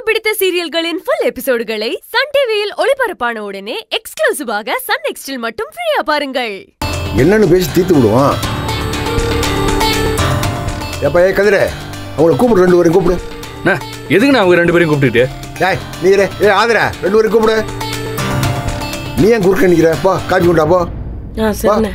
பிடித்த சீரியல்களின் full எபிசோடுகளை Sun டிவியில் ஒளிபரப்பான உடனே எக்ஸ்க்ளூசிவாக சன் நெக்ஸ்டில் மட்டும் ஃப்ரீயா பாருங்கள் என்னன்னு பேசி தீர்த்து விடுவான் எப்ப ஏ கதிரே அவங்கள கூப்பிடு ரெண்டு பேரும் கூப்பிடு அண்ணா, எதுக்குண்ணா அவங்க ரெண்டு பேரையும் கூப்பிட்டுட்டு ஏய் நீரே ஏ ஆதரா ரெண்டு பேரும் கூப்பிடு நீ ஏன் குறுக்க நிக்கிற போ காப்பி கொண்டா போ ஆ சரிண்ணே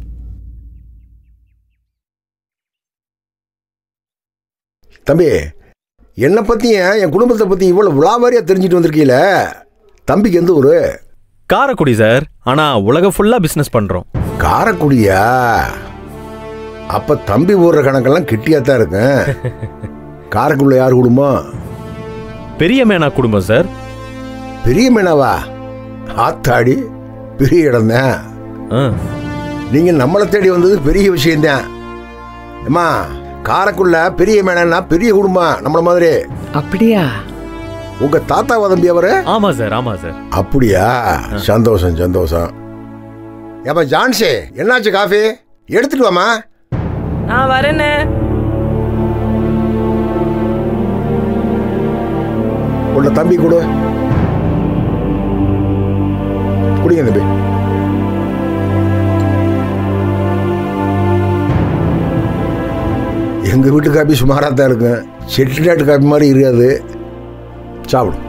தம்பி என்னை பற்றியும் என் குடும்பத்தை பற்றி இவ்வளோ விளாவாரியாக தெரிஞ்சுட்டு வந்திருக்கீல தம்பிக்கு எந்த ஊர் காரக்குடி சார் ஆனா உலகம் ஃபுல்லா பிசினஸ் பண்றோம் காரக்குடியா அப்போ தம்பி போடுற கணக்கெல்லாம் கெட்டியாக தான் இருக்கும் காரைக்குடியில் யார் குடும்பம் பெரிய மேனா குடும்பம் சார் பெரிய மீனாவா ஆத்தாடி பெரிய இடம் தான் ஆ, நீங்கள் நம்மளை தேடி வந்தது பெரிய விஷயம்தான் அம்மா காரைக்குள்ள பெரிய மேனா பெரிய குடும்பம் நம்மள மாதிரி அப்படியா உங்கள் தாத்தா வதம்பி அவரு ஆமா சார் ஆமா சார் அப்படியா சந்தோஷம் சந்தோஷம் ஏப்பா ஜான்சி என்னாச்சு காஃபி எடுத்துட்டு வாமா ஆ வரேண்ணே உள்ள தம்பி கொடு குடிங்க தம்பி எங்க வீட்டு காப்பி சுமாராக தான் இருக்கும் செட்டிநாட்டு காப்பி மாதிரி இருக்காது சாப்பிடும்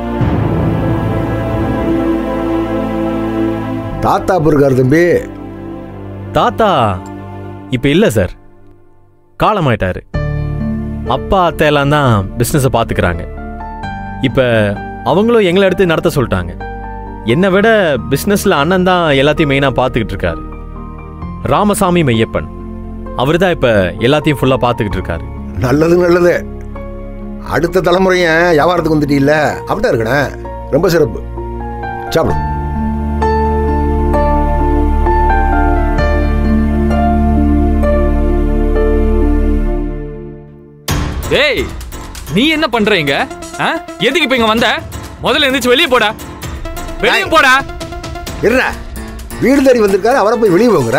தாத்தா அப்ப இருக்காரு தம்பி தாத்தா இப்ப இல்ல சார் காலமாயிட்டாரு அப்பா அத்தை எல்லாம் தான் பிசினஸ பாத்துக்கிறாங்க இப்ப அவங்களும் எங்களை எடுத்து நடத்த சொல்லிட்டாங்க என்னை விட பிசினஸ்ல அண்ணன் தான் எல்லாத்தையும் மெயினா பாத்துக்கிட்டு இருக்காரு ராமசாமி மெய்யப்பன் அவர் தான் இப்ப எல்லாத்தையும் ஃபுல்லா பாத்துக்கிட்டு இருக்காரு நல்லது நல்லது அடுத்த தலைமுறைய வியாபாரத்துக்கு வந்துட்டீல்ல அப்படிதான் இருக்கணே ரொம்ப சிறப்பு சாப்பிடு டேய் நீ என்ன பண்ற இங்க ஆ? எதுக்கு இப்ப இங்க வந்த முதல்ல எந்திரிச்சு வெளியே போடா வெளியே டேய். போடா இருடா வீடு தேடி வந்திருக்காரு அவரை போய் வெளியே போங்கிற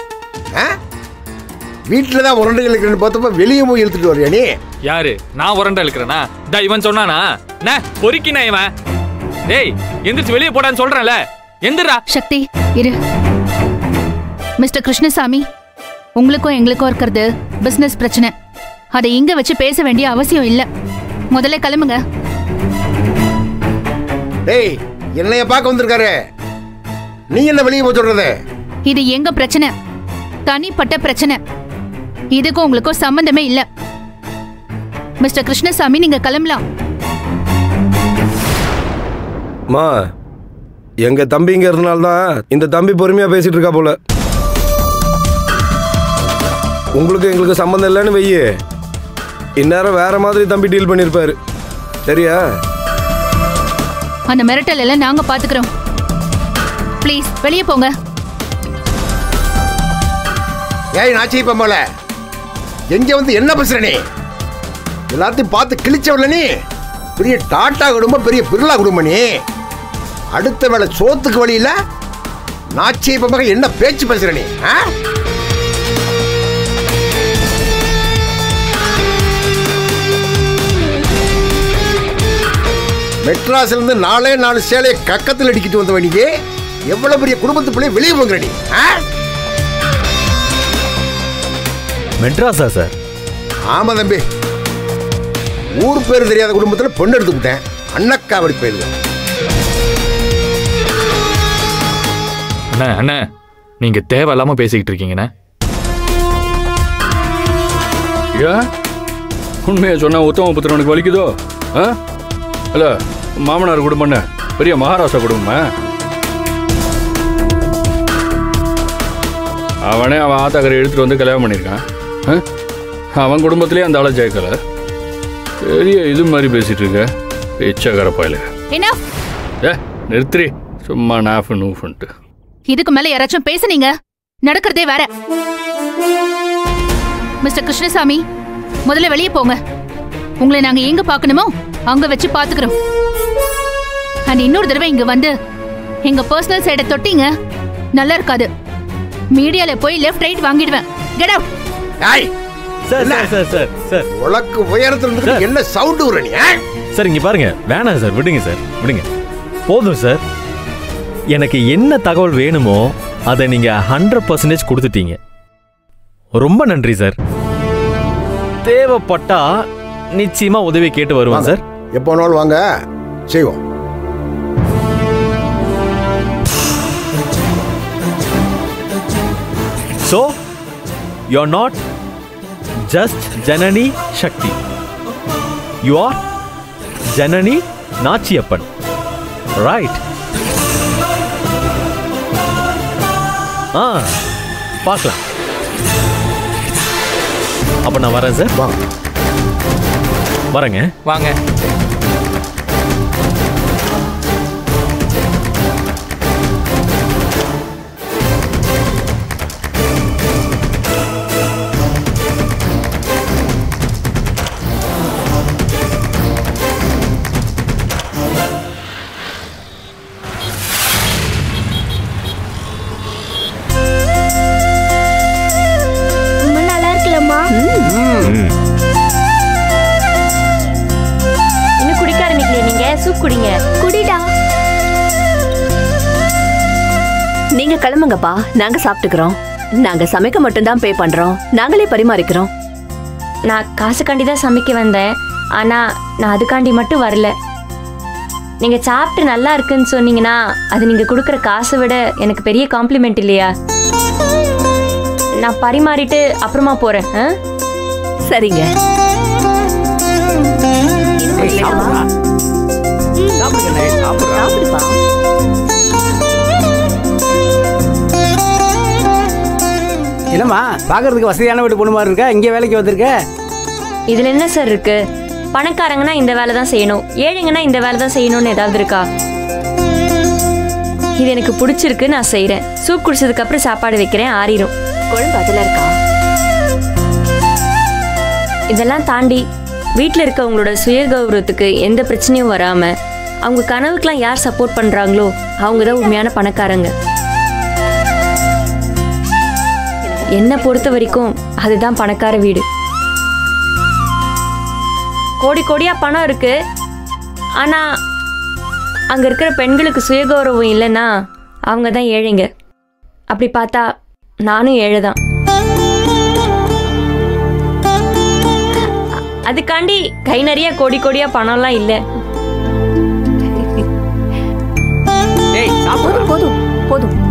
வீட்டில் தான் உரண்டுகள் இருக்கிறன்னு பார்த்தப்ப வெளியே போய் இழுத்துட்டு வரியா நீ யாரு நான் உரண்டா இருக்கிறேனா டா இவன் சொன்னானா என்ன பொறுக்கினா இவன் டேய் எந்திரிச்சு வெளியே போடான்னு சொல்றேன்ல எந்திரா சக்தி இரு மிஸ்டர் கிருஷ்ணசாமி உங்களுக்கும் எங்களுக்கும் இருக்கிறது பிசினஸ் பிரச்சனை அதை இங்க வச்சு பேச வேண்டிய அவசியம் இல்ல முதல்ல கிளம்புங்க டேய் என்னைய பார்க்க வந்திருக்காரு நீ என்ன வெளியே போய் சொல்றது இது எங்க பிரச்சனை தனிப்பட்ட பிரச்சனை இதுக்கும் உங்களுக்கும் சம்பந்தமே இல்ல மிஸ்டர் கிருஷ்ணசாமி நீங்க கிளம்பலாம் மா எங்க தம்பிங்கிறதுனால தான் இந்த தம்பி பொறுமையா பேசிட்டு இருக்கா போல உங்களுக்கு எங்களுக்கு சம்மந்தம் இல்லைன்னு வெய்யு இந்நேரம் வேற மாதிரி தம்பி டீல் பண்ணியிருப்பாரு சரியா அந்த மிரட்டல் எல்லாம் நாங்க பாத்துக்கிறோம் ப்ளீஸ் வெளியே போங்க ஏய் நாச்சி போல எங்க வந்து என்ன பேசுற நீ எல்லாத்தையும் பார்த்து கிழிச்சவள நீ பெரிய டாட்டா குடும்பம் பெரிய பிர்லா குடும்பம் நீ அடுத்த வேளை சோத்துக்கு வழியில நாச்சி மக என்ன பேச்சு பேசுற நீ ஆ? மெட்ராஸ்ல இருந்து நாலே நாலு சேலையை கக்கத்தில் அடிக்கிட்டு வந்த நீ எவ்வளவு பெரிய குடும்பத்து பிள்ளை வெளியே போங்கிற நீ ஆ? மெட்ராஸா சார் ஆமா தம்பி ஊர் பேர் தெரியாத குடும்பத்துல பொண்ணு எடுத்துக்கிட்டேன் அண்ணக்காவடி போயிருங்க அண்ணா அண்ணா நீங்க தேவையில்லாம பேசிக்கிட்டு இருக்கீங்கண்ணே ஏன் உண்மையை சொன்னா உத்தம புத்திரனுக்கு வலிக்குதோ ஆ இல்ல மாமனார் குடும்பம்னு பெரிய மகாராஷ்டிரா குடும்பமா அவனே அவன் ஆத்தாக்கரை எடுத்துட்டு வந்து கல்யாணம் பண்ணியிருக்கான் ஆ? அவன் குடும்பத்திலேயே அந்த ஆளை ஜெயிக்கல பெரிய இது மாதிரி பேசிட்டு இருக்க பிச்சைக்கார பயல என்ன ஏ நிறுத்திரி சும்மா நாஃபு நூஃபுன்ட்டு இதுக்கு மேல யாராச்சும் பேசுனீங்க நடக்கிறதே வேற மிஸ்டர் கிருஷ்ணசாமி முதல்ல வெளியே போங்க உங்களை நாங்க எங்க பார்க்கணுமோ அங்க வச்சு பாத்துக்கிறோம் அண்ட் இன்னொரு தடவை இங்க வந்து எங்க பர்சனல் சைட தொட்டீங்க நல்லா இருக்காது மீடியால போய் லெஃப்ட் ரைட் வாங்கிடுவேன் கெட் அவுட் ஏய் சார் என்ன? சார் சார் சார் சார் உலக்கு உயரத்துல இருந்து சார். என்ன சவுண்ட் வர நீ ஆ? சார் இங்க பாருங்க வேணாம் சார் விடுங்க சார் விடுங்க போதும் சார் எனக்கு என்ன தகவல் வேணுமோ அதை நீங்க ஹண்ட்ரட் பர்சன்டேஜ் கொடுத்துட்டீங்க ரொம்ப நன்றி சார் தேவைப்பட்டா நிச்சயமா உதவி கேட்டு வருவேன் வாங்க. சார் எப்போ வேணாலும் வாங்க செய்வோம் so you are not just Janani Sakthi you are Janani Nachiyappan right ஆ பார்க்கலாம் அப்போ நான் வரேன் சார் வாங்க வரேங்க வாங்க ரொம்ப நல்லா இருக்குல்லம்மா இன்னும் குடிக்க ஆரம்பிக்கலையே நீங்க சூப் குடிங்க குடிடா நீங்க கிளம்புங்கப்பா நாங்க சாப்பிட்டுக்கிறோம் நாங்க சமைக்க மட்டும்தான் பே பண்றோம் நாங்களே பரிமாறிக்கிறோம் நான் காசுக்காண்டி தான் சமைக்க வந்தேன் ஆனா நான் அதுக்காண்டி மட்டும் வரல நீங்க சாப்பிட்டு நல்லா இருக்குன்னு சொன்னீங்கன்னா அது நீங்க கொடுக்குற காசை விட எனக்கு பெரிய காம்ப்ளிமெண்ட் இல்லையா நான் பரிமாறிட்டு அப்புறமா போறேன் ஆ? சரிங்க சாப்பிடுப்பா என்னம்மா பார்க்கறதுக்கு வசதியான வீட்டு பொண்ணு மாதிரி இருக்கா இங்கே வேலைக்கு வந்திருக்க இதுல என்ன சார் இருக்கு பணக்காரங்கன்னா இந்த வேலை தான் செய்யணும் ஏழைங்கன்னா இந்த வேலை தான் செய்யணும்னு ஏதாவது இருக்கா இது எனக்கு பிடிச்சிருக்கு நான் செய்றேன் சூப் குடிச்சதுக்கு அப்புறம் சாப்பாடு வைக்கிறேன் ஆறிடும் குழம்பு அதுல இருக்கா இதெல்லாம் தாண்டி வீட்டில் இருக்கவங்களோட சுய கௌரவத்துக்கு எந்த பிரச்சனையும் வராம அவங்க கனவுக்கெல்லாம் யார் சப்போர்ட் பண்றாங்களோ அவங்க தான் உண்மையான பணக்காரங்க என்னை பொறுத்த வரைக்கும் அதுதான் பணக்கார வீடு கோடி கோடியா பணம் இருக்கு ஆனா அங்க இருக்கிற பெண்களுக்கு சுயகௌரவம் இல்லைன்னா அவங்க தான் ஏழைங்க அப்படி பார்த்தா நானும் ஏழை தான் அதுக்காண்டி கை நிறைய கோடி கோடியா பணம்லாம் இல்லை ஏய் சாப்பிடு போதும் போதும் போதும்